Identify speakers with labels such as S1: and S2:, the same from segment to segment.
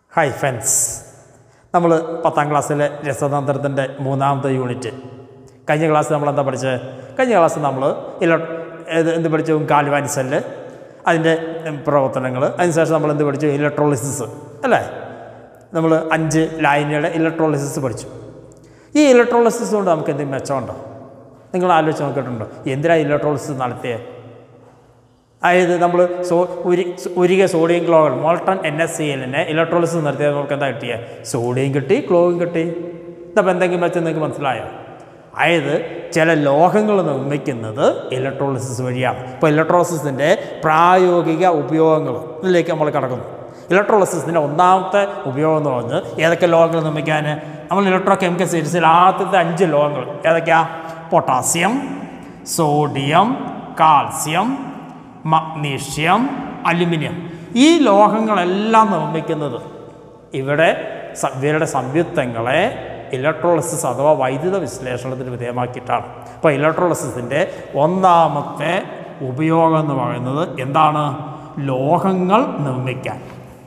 S1: hi friends നമ്മൾ പത്താം ക്ലാസ്സിലെ രസതന്ത്രത്തിൻ്റെ മൂന്നാമത്തെ യൂണിറ്റ് കഴിഞ്ഞ ക്ലാസ് നമ്മൾ എന്താ പഠിച്ചത് കഴിഞ്ഞ ക്ലാസ് നമ്മൾ ഇല ഏത് എന്ത് പഠിച്ചു കാൽവാനി സെല്ല് അതിൻ്റെ പ്രവർത്തനങ്ങൾ അതിനുശേഷം നമ്മൾ എന്ത് പഠിച്ചു ഇലക്ട്രോളിസിസ് അല്ലേ നമ്മൾ അഞ്ച് ലൈനുകളുടെ ഇലക്ട്രോളിസിസ് പഠിച്ചു ഈ ഇലക്ട്രോളിസിസ് കൊണ്ട് നമുക്ക് എന്തെങ്കിലും മെച്ചമുണ്ടോ നിങ്ങൾ ആലോചിച്ച് നോക്കിയിട്ടുണ്ടോ എന്തിനാണ് ഇലക്ട്രോളിസിസ് നടത്തിയത് അതായത് നമ്മൾ സോ ഉരി ഉരുകിയ sodium chloride molten N S C എല്ലിനെ ഇലക്ട്രോളിസിസ് നടത്തിയാൽ നമുക്ക് എന്താ കിട്ടിയത് സോഡിയം കിട്ടി ക്ലോറും കിട്ടി ഇതപ്പോൾ എന്തെങ്കിലും വെച്ച് നിങ്ങൾക്ക് മനസ്സിലായോ അതായത് ചില ലോഹങ്ങൾ നിർമ്മിക്കുന്നത് ഇലക്ട്രോളിസിസ് വഴിയാണ് ഇപ്പോൾ ഇലക്ട്രോളിസിസിൻ്റെ പ്രായോഗിക ഉപയോഗങ്ങൾ ഇതിലേക്ക് നമ്മൾ കിടക്കുന്നു ഇലക്ട്രോളിസിസിൻ്റെ ഒന്നാമത്തെ ഉപയോഗം എന്ന് പറഞ്ഞ് ഏതൊക്കെ ലോഹങ്ങൾ നിർമ്മിക്കാൻ നമ്മൾ ഇലക്ട്രോ കെമിക്കൽ സീരീസിൽ ആദ്യത്തെ അഞ്ച് ലോഹങ്ങൾ ഏതൊക്കെയാ potassium sodium calcium magnesium aluminium ഈ ലോഹങ്ങളെല്ലാം നിർമ്മിക്കുന്നത് ഇവിടെ സ- ഇവരുടെ സംയുക്തങ്ങളെ ഇലക്ട്രോളിസിസ് അഥവാ വൈദ്യുത വിശ്ലേഷണത്തിന് വിധേയമാക്കിയിട്ടാണ് അപ്പോൾ ഇലക്ട്രോളിസിസിൻ്റെ ഒന്നാമത്തെ ഉപയോഗം എന്ന് പറയുന്നത് എന്താണ് ലോഹങ്ങൾ നിർമ്മിക്കാൻ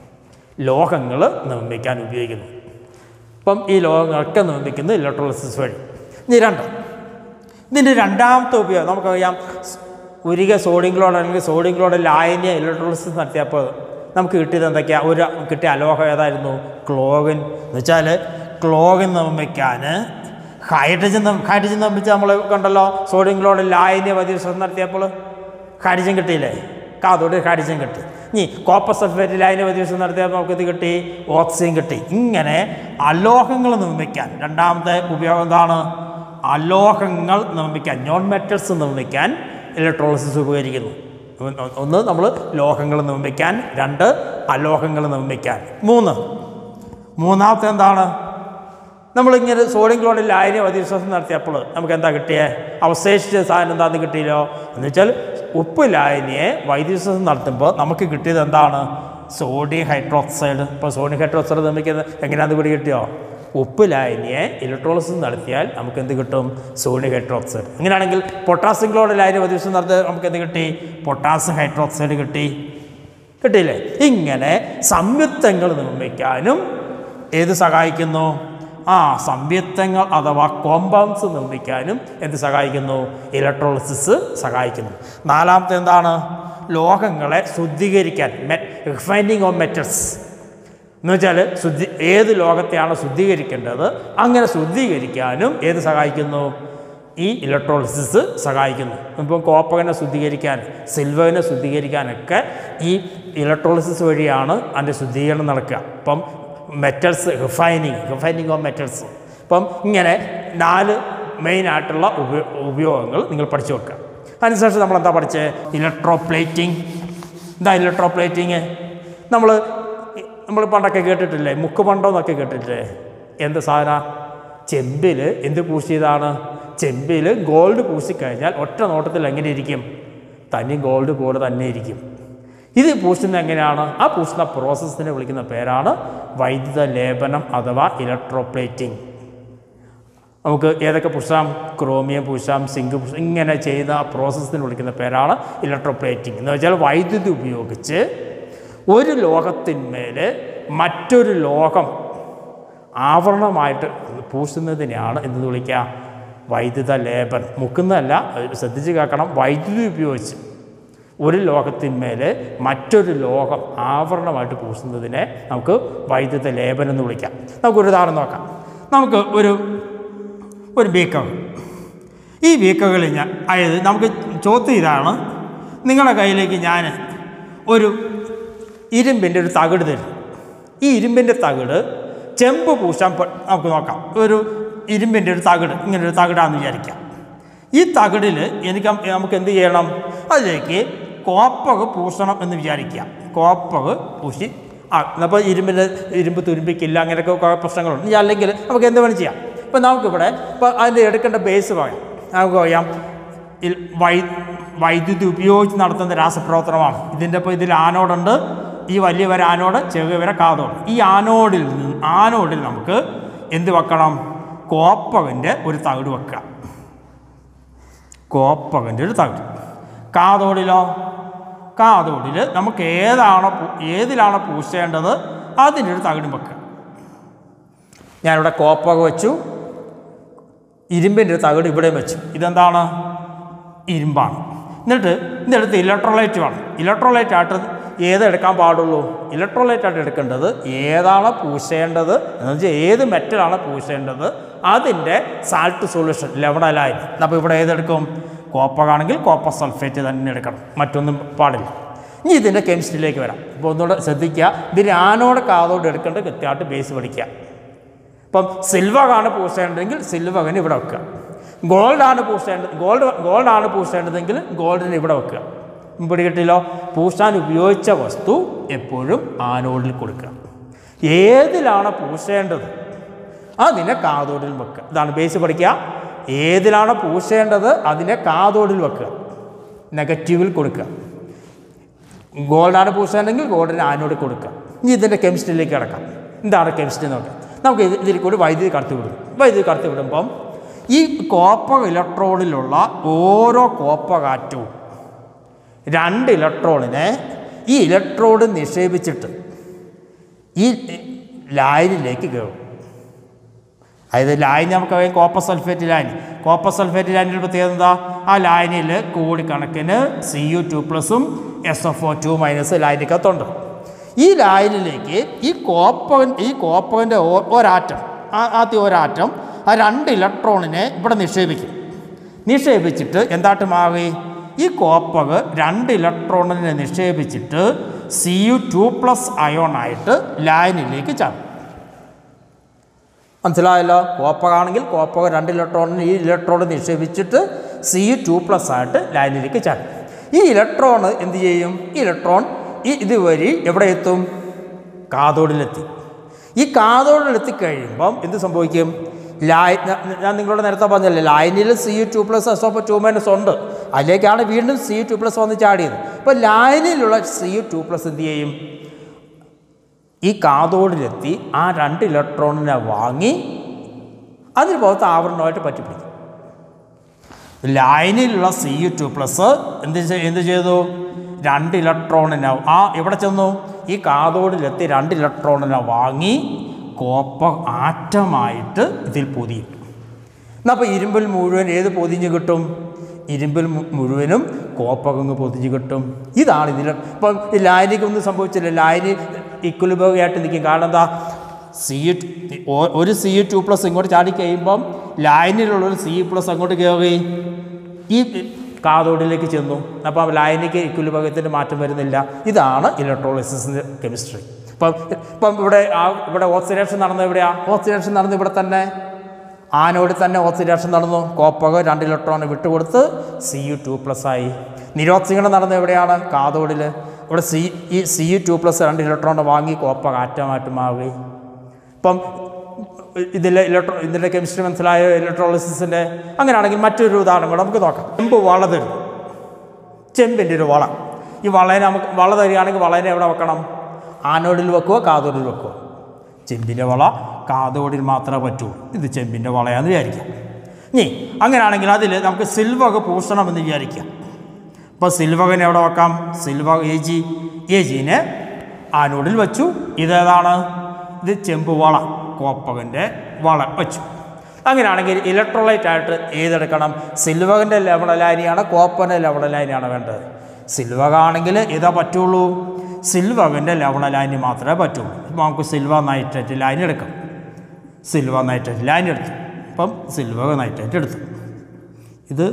S1: ലോഹങ്ങൾ നിർമ്മിക്കാൻ ഉപയോഗിക്കുന്നു അപ്പം ഈ ലോഹങ്ങളൊക്കെ നിർമ്മിക്കുന്നത് ഇലക്ട്രോളിസിസ് വഴി ഇനി രണ്ട് ഇതിൻ്റെ രണ്ടാമത്തെ ഉപയോഗം നമുക്കറിയാം സ് ഉരുക സോഡിയം ക്ലോഡ് അല്ലെങ്കിൽ സോഡിയം ക്ലോഡ് ലായനിയ ഇലക്ട്രോളിസിസ് നടത്തിയപ്പോൾ നമുക്ക് കിട്ടിയത് എന്തൊക്കെയാണ് ഒരു കിട്ടിയ അലോഹം ഏതായിരുന്നു ക്ലോറിൻ എന്ന് വെച്ചാൽ ക്ലോറിൻ നിർമ്മിക്കാൻ ഹൈഡ്രജൻ നം- ഹൈഡ്രജൻ നിർമ്മിച്ച് നമ്മൾ കണ്ടല്ലോ സോഡിയം ക്ലോഡ് ലായനിയ പരീക്ഷണം നടത്തിയപ്പോൾ ഹൈഡ്രജൻ കിട്ടിയില്ലേ കാതോട് ഹൈഡ്രജൻ കിട്ടി ഇനി കോപ്പർ സൾഫേറ്റ് ലൈന പരീക്ഷണം നടത്തിയപ്പോൾ നമുക്കിത് കിട്ടി ഓക്സിജൻ കിട്ടി ഇങ്ങനെ അലോഹങ്ങൾ നിർമ്മിക്കാൻ രണ്ടാമത്തെ ഉപയോഗം എന്താണ് അലോഹങ്ങൾ നിർമ്മിക്കാൻ നോൺ മെറ്റൽസ് നിർമ്മിക്കാൻ ഇലക്ട്രോളിസിസ് ഉപകരിക്കുന്നു ഒന്ന് ഒന്ന് നമ്മൾ ലോഹങ്ങൾ നിർമ്മിക്കാൻ രണ്ട് അലോഹങ്ങൾ നിർമ്മിക്കാൻ മൂന്ന് മൂന്നാമത്തെ എന്താണ് നമ്മളിങ്ങനെ സോഡിയം ക്ലോറിൻ ലായനി വധവിശ്വാസം നടത്തിയപ്പോൾ നമുക്ക് എന്താ കിട്ടിയേ അവശേഷിച്ച സാധനം എന്താണെന്ന് കിട്ടിയല്ലോ എന്ന് വെച്ചാൽ ഉപ്പ് ലായനിയെ വൈദ്യുശ്വാസം നടത്തുമ്പോൾ നമുക്ക് കിട്ടിയത് എന്താണ് സോഡിയം ഹൈഡ്രോക്സൈഡ് ഇപ്പോൾ സോഡിയം ഹൈഡ്രോക്സൈഡ് നിർമ്മിക്കുന്നത് എങ്ങനെയാണെന്ന് പിടി കിട്ടിയോ ഉപ്പ് ലായനിയെ ഇലക്ട്രോളിസിസ് നടത്തിയാൽ നമുക്ക് എന്ത് കിട്ടും സോഡിയം ഹൈഡ്രോക്സൈഡ് അങ്ങനെയാണെങ്കിൽ പൊട്ടാസ്യം ക്ലോറിൻ ലായനി വധവിശ്വാസം നടത്തിയാൽ നമുക്ക് എന്ത് കിട്ടി പൊട്ടാസ്യം ഹൈഡ്രോക്സൈഡ് കിട്ടി കിട്ടിയില്ലേ ഇങ്ങനെ സംയുക്തങ്ങൾ നിർമ്മിക്കാനും ഏത് സഹായിക്കുന്നു ആ സംയുക്തങ്ങൾ അഥവാ കോമ്പൗണ്ട്സ് നിർമ്മിക്കാനും എന്ത് സഹായിക്കുന്നു ഇലക്ട്രോളിസിസ് സഹായിക്കുന്നു നാലാമത്തെ എന്താണ് ലോഹങ്ങളെ ശുദ്ധീകരിക്കാൻ റിഫൈനിങ് ഓഫ് മെറ്റൽസ് എന്ന് വെച്ചാൽ ശുദ്ധി ഏത് ലോകത്തെയാണ് ശുദ്ധീകരിക്കേണ്ടത് അങ്ങനെ ശുദ്ധീകരിക്കാനും ഏത് സഹായിക്കുന്നു ഈ ഇലക്ട്രോളിസിസ് സഹായിക്കുന്നു ഇപ്പം കോപ്പറിനെ ശുദ്ധീകരിക്കാൻ സിൽവറിനെ ശുദ്ധീകരിക്കാനൊക്കെ ഈ ഇലക്ട്രോളിസിസ് വഴിയാണ് അതിൻ്റെ ശുദ്ധീകരണം നടക്കുക ഇപ്പം metals refining refining of metals ഇപ്പം ഇങ്ങനെ നാല് മെയിനായിട്ടുള്ള ഉപയോ ഉപയോഗങ്ങൾ നിങ്ങൾ പഠിച്ചു വെക്കുക അതിനുശേഷം നമ്മൾ എന്താ പഠിച്ചത് ഇലക്ട്രോ പ്ലേറ്റിംഗ് എന്താ ഇലക്ട്രോ പ്ലേറ്റിങ് നമ്മൾ നമ്മൾ പണ്ടൊക്കെ കേട്ടിട്ടില്ലേ മുക്ക് പണ്ടോന്നൊക്കെ കേട്ടിട്ടില്ലേ എന്ത് സാധന ചെമ്പിൽ എന്ത് പൂശിയതാണ് ചെമ്പിൽ ഗോൾഡ് പൂശിക്കഴിഞ്ഞാൽ ഒറ്റ നോട്ടത്തിൽ എങ്ങനെ ഇരിക്കും തനി ഗോൾഡ് പോലെ തന്നെ ഇരിക്കും ഇത് പൂശുന്നത് എങ്ങനെയാണ് ആ പൂശുന്ന പ്രോസസ്സിനെ വിളിക്കുന്ന പേരാണ് വൈദ്യുത ലേപനം അഥവാ ഇലക്ട്രോപ്ലേറ്റിംഗ് നമുക്ക് ഏതൊക്കെ പൂശാം ക്രോമിയം പൂശാം സിങ്ക് പൂശാം ഇങ്ങനെ ചെയ്യുന്ന ആ പ്രോസസ്സിന് വിളിക്കുന്ന പേരാണ് ഇലക്ട്രോപ്ലേറ്റിംഗ് എന്ന് വെച്ചാൽ വൈദ്യുതി ഉപയോഗിച്ച് ഒരു ലോകത്തിന്മേൽ മറ്റൊരു ലോകം ആവരണമായിട്ട് പൂശുന്നതിനെയാണ് എന്ത് വിളിക്കുക വൈദ്യുത ലേപനം മുക്കുന്നതല്ല അത് ശ്രദ്ധിച്ച് കേൾക്കണം വൈദ്യുതി ഉപയോഗിച്ച് ഒരു ലോകത്തിന്മേൽ മറ്റൊരു ലോകം ആവരണമായിട്ട് പൂശുന്നതിനെ നമുക്ക് വൈദ്യുത ലേപനം എന്ന് വിളിക്കാം നമുക്കൊരു ഉദാഹരണം നോക്കാം നമുക്ക് ഒരു ഒരു ബീക്കർ ഈ ബീക്കറുകളിൽ ഞാൻ അതായത് നമുക്ക് ചോദ്യം ഇതാണ് നിങ്ങളുടെ കയ്യിലേക്ക് ഞാൻ ഒരു ഇരുമ്പിൻ്റെ ഒരു തകിട് തരും ഈ ഇരുമ്പിൻ്റെ തകിട് ചെമ്പ് പൂശാൻ പ- നമുക്ക് നോക്കാം ഒരു ഇരുമ്പിൻ്റെ ഒരു തകിട് ഇങ്ങനെ ഒരു തകിടാന്ന് വിചാരിക്കാം ഈ തകിടിൽ എനിക്ക് അം- നമുക്ക് എന്ത് ചെയ്യണം അതിലേക്ക് കോപ്പക് പൂശണം എന്ന് വിചാരിക്കുക കോപ്പക് പൂശി ആ അപ്പോൾ ഇരുമ്പിൻ്റെ ഇരുമ്പ് തുരുമ്പിക്കില്ല അങ്ങനെയൊക്കെ കുറേ പ്രശ്നങ്ങളുണ്ട് ഇനി അല്ലെങ്കിൽ നമുക്ക് എന്ത് വേണം ചെയ്യാം ഇപ്പം നമുക്കിവിടെ ഇപ്പോൾ അതിൻ്റെ എടുക്കേണ്ട ബേസ് പറയാം നമുക്ക് പറയാം ഇൽ- വൈ വൈദ്യുതി ഉപയോഗിച്ച് നടത്തുന്ന രാസപ്രവർത്തനമാണ് ഇതിൻ്റെ ഇപ്പോൾ ഇതിൽ ആനോഡുണ്ട് ഈ വലിയ വര ആനോഡ് ചെറിയ വര കാതോട് ഈ ആനോഡിൽ നിന്ന് ആനോഡിൽ നമുക്ക് എന്ത് വെക്കണം കോപ്പകൻ്റെ ഒരു തകിട് വെക്കുക കോപ്പകൻ്റെ ഒരു തകിട് കാതോടിലോ കാതോടിൽ നമുക്ക് ഏതാണോ പൂ- ഏതിലാണോ പൂശേണ്ടത് അതിൻ്റെ ഒരു തകിടും വെക്കുക ഞാനിവിടെ കോപ്പക വെച്ചു ഇരുമ്പിൻ്റെ ഒരു തകിട് ഇവിടെയും വെച്ചു ഇതെന്താണ് ഇരുമ്പാണ് എന്നിട്ട് ഇതെടുത്ത് ഇലക്ട്രോലൈറ്റ് വേണം ഇലക്ട്രോലൈറ്റ് ആയിട്ട് ഏത് എടുക്കാൻ പാടുള്ളൂ ഇലക്ട്രോലൈറ്റ് ആയിട്ട് എടുക്കേണ്ടത് ഏതാണ് പൂശേണ്ടത് എന്ന് വെച്ചാൽ ഏത് മെറ്റലാണ് പൂശേണ്ടത് അതിൻ്റെ സാൾട്ട് സൊല്യൂഷൻ ലെവണലായി അപ്പോൾ ഇവിടെ ഏതെടുക്കും കോപ്പകാണെങ്കിൽ കോപ്പർ സൾഫേറ്റ് തന്നെ എടുക്കണം മറ്റൊന്നും പാടില്ല ഇനി ഇതിൻ്റെ കെമിസ്ട്രിയിലേക്ക് വരാം ഇപ്പോൾ ഒന്നുകൂടെ ശ്രദ്ധിക്കുക ഇതിന് ആനോട് കാതോട് എടുക്കേണ്ടത് കൃത്യമായിട്ട് ബേസ് പഠിക്കുക ഇപ്പം സിൽവറാണ് പൂശേണ്ടതെങ്കിൽ സിൽവറിന് ഇവിടെ വെക്കുക ഗോൾഡാണ് പൂശേണ്ടത് ഗോൾഡ് ഗോൾഡാണ് പൂശേണ്ടതെങ്കിൽ ഗോൾഡിന് ഇവിടെ വെക്കുക ഇവിടെ കിട്ടില്ലോ പൂശാൻ ഉപയോഗിച്ച വസ്തു എപ്പോഴും ആനോഡിൽ കൊടുക്കുക ഏതിലാണ് പൂശേണ്ടത് അതിനെ കാതോടിൽ വെക്കുക ഇതാണ് ബേസ് പഠിക്കുക ഏതിലാണ് പൂശേണ്ടത് അതിനെ കാതോടിൽ വെക്കുക നെഗറ്റീവിൽ കൊടുക്കുക ഗോൾഡാണ് പൂശേണ്ടെങ്കിൽ ഗോൾഡിന് ആനോട് കൊടുക്കുക ഇനി ഇതിൻ്റെ കെമിസ്ട്രിയിലേക്ക് കിടക്കാം എന്താണ് കെമിസ്ട്രി നോക്കാം നമുക്ക് ഇത് ഇതിൽ കൂടി വൈദ്യുതി കടത്തി വിടും വൈദ്യുതി കടത്തി വിടുമ്പം ഈ കോപ്പർ ഇലക്ട്രോണിലുള്ള ഓരോ കോപ്പർ ആറ്റവും രണ്ട് ഇലക്ട്രോണിനെ ഈ ഇലക്ട്രോഡ് നിക്ഷേപിച്ചിട്ട് ഈ ലൈനിലേക്ക് കയറും അതായത് ലൈൻ നമുക്ക് അറിയാം കോപ്പർ സൾഫേറ്റ് ലൈൻ കോപ്പർ സൾഫേറ്റ് ലൈനിൻ്റെ പ്രത്യേകത എന്താ ആ ലൈനിൽ കോടിക്കണക്കിന് സി യു ടു പ്ലസും S F O two minus ലൈനിക്കകത്തുണ്ട് ഈ ലൈനിലേക്ക് ഈ കോപ്പർ ഈ കോപ്പറിൻ്റെ ഒരാറ്റം ആ- ആദ്യം ഒരാറ്റം ആ രണ്ട് ഇലക്ട്രോണിനെ ഇവിടെ നിക്ഷേപിക്കും നിക്ഷേപിച്ചിട്ട് എന്തായിട്ട് മാറി ഈ കോപ്പർ രണ്ട് ഇലക്ട്രോണിനെ നിക്ഷേപിച്ചിട്ട് സി യു ടു പ്ലസ് അയോണായിട്ട് ലൈനിലേക്ക് ചാടും മനസ്സിലായല്ലോ കോപ്പർ ആണെങ്കിൽ കോപ്പർ രണ്ട് ഇലക്ട്രോണിന് ഈ ഇലക്ട്രോൺ നിക്ഷേപിച്ചിട്ട് സി ടു പ്ലസ് ആയിട്ട് ലൈനിലേക്ക് ചാടും ഈ ഇലക്ട്രോൺ എന്ത് ചെയ്യും ഈ ഇലക്ട്രോൺ ഈ ഇതുവഴി എവിടെ എത്തും കാതോടിലെത്തി ഈ കാതോടിലെത്തി കഴിയുമ്പം എന്ത് സംഭവിക്കും ലൈ ഞാൻ ഞാൻ നിങ്ങളോട് നേരത്തെ പറഞ്ഞല്ലേ ലൈനിൽ C two plus S of two minus ഉണ്ട് അതിലേക്കാണ് വീണ്ടും സി ടു പ്ലസ് വന്ന് ചാടിയത് അപ്പോൾ ലൈനിലുള്ള സി ടു പ്ലസ് എന്ത് ചെയ്യും ഈ കാതോടിലെത്തി ആ രണ്ട് ഇലക്ട്രോണിനെ വാങ്ങി അതിന് പുറത്ത് ആവരണമായിട്ട് പറ്റിപ്പിടിക്കും ലൈനിലുള്ള സി യു ടു പ്ലസ് എന്ത് ചെയ്- എന്ത് ചെയ്തു രണ്ട് ഇലക്ട്രോണിനെ ആ എവിടെ ചെന്നു ഈ കാതോടിലെത്തി രണ്ട് ഇലക്ട്രോണിനെ വാങ്ങി കോപ്പർ ആറ്റമായിട്ട് ഇതിൽ പൊതിയും എന്നാൽ അപ്പോൾ ഇരുമ്പിൽ മുഴുവൻ ഏത് പൊതിഞ്ഞ് കിട്ടും ഇരുമ്പിൽ മു- മുഴുവനും കോപ്പകങ്ങ് പൊതിഞ്ഞ് കിട്ടും ഇതാണ് ഇതിൽ ഇപ്പം ഈ ലായനിക്ക് ഒന്നും സംഭവിച്ചില്ല ലായനി ഇക്വലിബായിട്ട് നിൽക്കും കാരണം എന്താ സി ഒരു സി ടു പ്ലസ് ഇങ്ങോട്ട് ചാടി കഴിയുമ്പം ലൈനിലുള്ള ഒരു സി പ്ലസ് അങ്ങോട്ട് കയറി ഈ കാതോടിലേക്ക് ചെന്നു അപ്പം ലൈനിക്ക് ഇക്വലിഭാഗത്തിൻ്റെ മാറ്റം വരുന്നില്ല ഇതാണ് ഇലക്ട്രോളിസിൻ്റെ കെമിസ്ട്രി ഇപ്പം ഇപ്പം ഇവിടെ ആ ഇവിടെ ഓക്സിഡേഷൻ നടന്നത് എവിടെയാ ഓക്സിഡേഷൻ നടന്നത് ഇവിടെ തന്നെ ആനോട് തന്നെ ഓക്സിഡേഷൻ നടന്നു കോപ്പക രണ്ട് ഇലക്ട്രോൺ വിട്ടുകൊടുത്ത് സി യു ടു പ്ലസ് ആയി നിരോക്സികരണം നടന്നത് എവിടെയാണ് കാതോടിൽ ഇവിടെ സി ഈ സി യു ടു പ്ലസ് രണ്ട് ഇലക്ട്രോൺ വാങ്ങി കോപ്പക ആറ്റമായിട്ട് മാറി ഇപ്പം ഇതിലെ ഇലക്ട്രോ ഇതിൻ്റെ കെമിസ്ട്രി മനസ്സിലായ ഇലക്ട്രോളിസിൻ്റെ അങ്ങനെയാണെങ്കിൽ മറ്റൊരു ഉദാഹരണം കൂടെ നമുക്ക് നോക്കാം ചെമ്പ് വള തരും ചെമ്പിൻ്റെ ഒരു വള ഈ വളനെ നമുക്ക് വള തരികയാണെങ്കിൽ വളനെ എവിടെ വെക്കണം ആനോടിൽ വെക്കുവോ കാതോടിൽ വെക്കുവോ ചെമ്പിൻ്റെ വള കാതോടിൽ മാത്രമേ പറ്റൂ ഇത് ചെമ്പിൻ്റെ വളയാന്ന് വിചാരിക്കാം ഇനി അങ്ങനെയാണെങ്കിൽ അതിൽ നമുക്ക് സിൽവക പൂഷണമെന്ന് വിചാരിക്കാം അപ്പോൾ സിൽവകനെ എവിടെ വെക്കാം സിൽവ എ ജി എ ജിനെ ആനോടിൽ വെച്ചു ഇതേതാണ് ഇത് ചെമ്പ് വള കോപ്പകൻ്റെ വള വെച്ചു അങ്ങനെയാണെങ്കിൽ ഇലക്ട്രോലൈറ്റ് ആയിട്ട് ഏതെടുക്കണം സിൽവറിൻ്റെ ലവണലാനിയാണ് കോപ്പറിൻ്റെ ലവണലാനിയാണ് വേണ്ടത് സിൽവർ ആണെങ്കിൽ ഇതാ പറ്റുള്ളൂ സിൽവറിൻ്റെ ലവണലാനി മാത്രമേ പറ്റുള്ളൂ ഇപ്പം നമുക്ക് സിൽവർ നൈട്രേറ്റ് ലൈൻ എടുക്കാം സിൽവർ നൈട്രേറ്റ് ലൈൻ എടുത്തു അപ്പം സിൽവർ നൈട്രേറ്റ് എടുത്തു ഇത്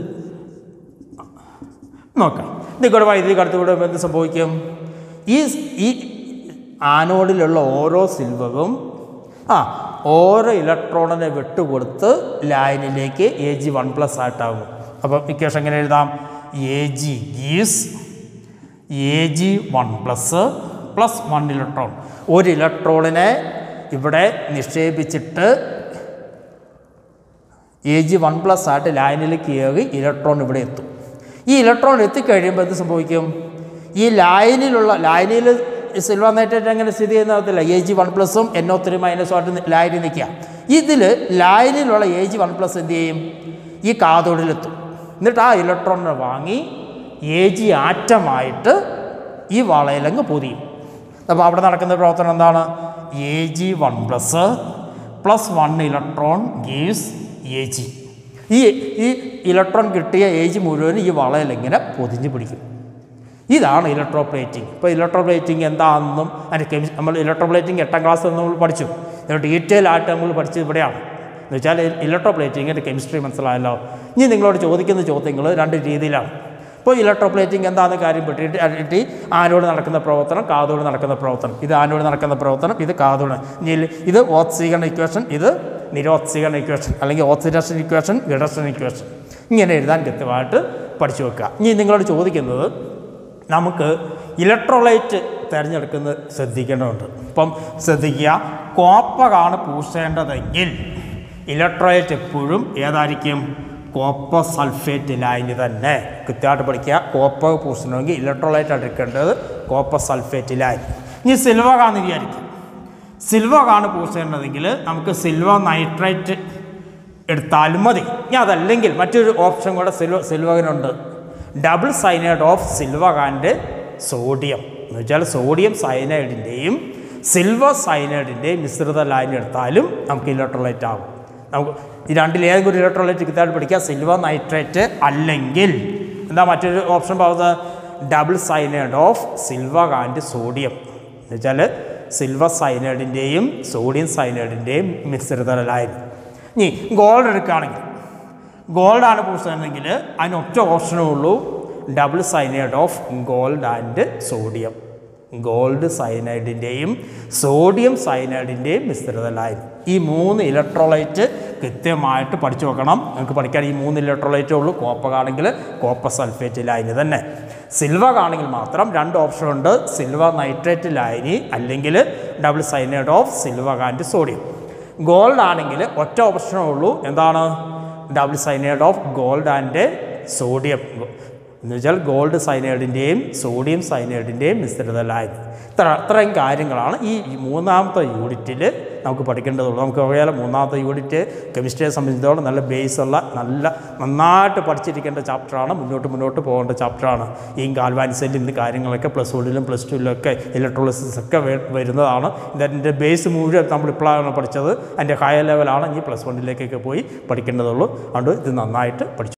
S1: നോക്കാം ഇതിക്കൂടെ വൈദ്യുതി കടത്തി വിടുമ്പോൾ എന്ത് സംഭവിക്കും ഈ ഈ ആനോഡിലുള്ള ഓരോ സിൽവറും ആ ഓരോ ഇലക്ട്രോണിനെ വിട്ടുകൊടുത്ത് ലൈനിലേക്ക് എ ജി വൺ പ്ലസ് ആയിട്ടാകും അപ്പം ഇക്വേഷൻ എങ്ങനെ എഴുതാം A G gives A G one plus plus one electron ഒരു ഇലക്ട്രോണിനെ ഇവിടെ നിക്ഷേപിച്ചിട്ട് എ ജി വൺ പ്ലസ് ആയിട്ട് ലൈനിലേക്ക് കയറി ഇലക്ട്രോൺ ഇവിടെ എത്തും ഈ ഇലക്ട്രോൺ എത്തിക്കഴിയുമ്പോൾ എന്ത് സംഭവിക്കും ഈ ലൈനിലുള്ള ലൈനിൽ സിൽവർ നൈട്രേറ്റ് എങ്ങനെ സ്ഥിതി ചെയ്യുന്നതില്ല എ ജി വൺ പ്ലസും എൻ ഒ ത്രീ മൈനസും ആയിട്ട് ലൈനിൽ നിൽക്കുക ഇതിൽ ലൈനിലുള്ള എ ജി വൺ പ്ലസ് എന്ത് ചെയ്യും ഈ കാതോടിലെത്തും എന്നിട്ട് ആ ഇലക്ട്രോണിനെ വാങ്ങി എ ജി ആറ്റമായിട്ട് ഈ വളയിലങ്ങ് പൊതിയും അപ്പോൾ അവിടെ നടക്കുന്ന പ്രവർത്തനം എന്താണ് A G one plus plus one electron gives A G ഈ ഈ ഇലക്ട്രോൺ കിട്ടിയ ഏജ് മുഴുവൻ ഈ വളയിൽ ഇങ്ങനെ പൊതിഞ്ഞ് പിടിക്കും ഇതാണ് ഇലക്ട്രോപ്ലേറ്റിംഗ് ഇപ്പോൾ ഇലക്ട്രോപ്ലേറ്റിംഗ് എന്താണെന്നും അതിൻ്റെ കെമി നമ്മൾ ഇലക്ട്രോപ്ലേറ്റിംഗ് എട്ടാം ക്ലാസ്സിൽ നമ്മൾ പഠിച്ചു ഇതിൻ്റെ ഡീറ്റെയിൽ ആയിട്ട് നമ്മൾ പഠിച്ചത് ഇവിടെയാണ് എന്ന് വെച്ചാൽ ഇലക്ട്രോപ്ലേറ്റിങ്ങിൻ്റെ കെമിസ്ട്രി മനസ്സിലായല്ലോ ഇനി നിങ്ങളോട് ചോദിക്കുന്ന ചോദ്യങ്ങൾ രണ്ട് രീതിയിലാണ് ഇപ്പോൾ ഇലക്ട്രോപ്ലേറ്റിംഗ് എന്താണെന്ന് കാര്യം പെട്ടിട്ട് അടിയിട്ട് ആനോട് നടക്കുന്ന പ്രവർത്തനം കാതോട് നടക്കുന്ന പ്രവർത്തനം ഇത് ആനോട് നടക്കുന്ന പ്രവർത്തനം ഇത് കാതോട് ഇനി ഇത് ഓക്സീകരണ ഇക്വേഷൻ ഇത് നിരോക്സീകരണ ഇക്വേഷൻ അല്ലെങ്കിൽ ഓക്സിഡേഷൻ ഇക്വേഷൻ റിഡക്ഷൻ ഇക്വേഷൻ ഇങ്ങനെ എഴുതാൻ കൃത്യമായിട്ട് പഠിച്ചു വെക്കുക ഇനി നിങ്ങളോട് ചോദിക്കുന്നത് നമുക്ക് ഇലക്ട്രോലൈറ്റ് തിരഞ്ഞെടുക്കുന്നത് ശ്രദ്ധിക്കേണ്ടതുണ്ട് ഇപ്പം ശ്രദ്ധിക്കുക കോപ്പറാണ് പൂശേണ്ടതെങ്കിൽ ഇലക്ട്രോലൈറ്റ് എപ്പോഴും ഏതായിരിക്കും കോപ്പർ സൾഫേറ്റ് ലൈന് തന്നെ കൃത്യമായിട്ട് പഠിക്കുക കോപ്പർ പൂശണമെങ്കിൽ ഇലക്ട്രോലൈറ്റ് എടുക്കേണ്ടത് കോപ്പർ സൾഫേറ്റ് ലൈൻ ഇനി സിൽവർ ആണെന്ന് വിചാരിക്കും സിൽവർ ആണ് പൂശേണ്ടതെങ്കിൽ നമുക്ക് സിൽവർ നൈട്രേറ്റ് എടുത്താലും മതി ഇനി അതല്ലെങ്കിൽ മറ്റൊരു ഓപ്ഷൻ കൂടെ സിൽവർ സിൽവറിനുണ്ട് double cyanide of silver and sodium എന്ന് വെച്ചാൽ സോഡിയം സൈനൈഡിൻ്റെയും സിൽവർ സൈനൈഡിൻ്റെയും മിശ്രിത ലൈൻ എടുത്താലും നമുക്ക് ഇലക്ട്രോലൈറ്റ് ആകും നമുക്ക് ഈ രണ്ടിൽ ഏതെങ്കിലും ഒരു ഇലക്ട്രോലൈറ്റ് കൃത്യമായിട്ട് പഠിക്കുക സിൽവർ നൈട്രേറ്റ് അല്ലെങ്കിൽ എന്താ മറ്റൊരു ഓപ്ഷൻ പറയുന്നത് double cyanide of silver and sodium എന്ന് വെച്ചാൽ സിൽവർ സൈനൈഡിൻ്റെയും സോഡിയം സൈനൈഡിൻ്റെയും മിശ്രിത ലൈൻ ഇനി ഗോൾഡ് എടുക്കുകയാണെങ്കിൽ ഗോൾഡാണ് പൂശുന്നതെങ്കിൽ അതിന് ഒറ്റ ഓപ്ഷനേ ഉള്ളൂ double cyanide of gold and sodium gold സൈനൈഡിൻ്റെയും സോഡിയം സൈനൈഡിൻ്റെയും മിശ്രിത ലൈൻ ഈ മൂന്ന് ഇലക്ട്രോലൈറ്റ് കൃത്യമായിട്ട് പഠിച്ചു വെക്കണം നിങ്ങൾക്ക് പഠിക്കാൻ ഈ മൂന്ന് ഇലക്ട്രോലൈറ്റേ ഉള്ളൂ കോപ്പർ ആണെങ്കിൽ കോപ്പർ സൾഫേറ്റ് ലൈന് തന്നെ സിൽവർ ആണെങ്കിൽ മാത്രം രണ്ട് ഓപ്ഷൻ ഉണ്ട് സിൽവർ നൈട്രേറ്റ് ലൈനി അല്ലെങ്കിൽ double cyanide of silver and sodium gold ആണെങ്കിൽ ഒറ്റ ഓപ്ഷനേ ഉള്ളൂ എന്താണ് double cyanide of gold and sodium എന്ന് വെച്ചാൽ ഗോൾഡ് സൈനൈഡിൻ്റെയും സോഡിയം സൈനൈഡിൻ്റെയും മിശ്രിത ലൈൻ ഇത്ര അത്രയും കാര്യങ്ങളാണ് ഈ മൂന്നാമത്തെ യൂണിറ്റിൽ നമുക്ക് പഠിക്കേണ്ടതുള്ളൂ നമുക്ക് അറിയാലോ മൂന്നാമത്തെ യൂണിറ്റ് കെമിസ്ട്രിയെ സംബന്ധിച്ചിടത്തോളം നല്ല ബേസുള്ള നല്ല നന്നായിട്ട് പഠിച്ചിരിക്കേണ്ട ചാപ്റ്ററാണ് മുന്നോട്ട് മുന്നോട്ട് പോകേണ്ട ചാപ്റ്ററാണ് ഈ ഗാൽവാനിസൈഡിൽ ഇന്ന് കാര്യങ്ങളൊക്കെ പ്ലസ് വണ്ണിലും പ്ലസ് ടുവിലും ഒക്കെ ഇലക്ട്രോളിസിസ് ഒക്കെ വേ- വരുന്നതാണ് ഇതിൻ്റെ ബേസ് മുഴുവൻ നമ്മൾ ഇപ്പോഴാണ് പഠിച്ചത് അതിൻ്റെ ഹയർ ലെവലാണ് ഇനി പ്ലസ് വണ്ണിലേക്കൊക്കെ പോയി പഠിക്കേണ്ടതുള്ളൂ അതുകൊണ്ട് ഇത് നന്നായിട്ട് പഠിച്ചു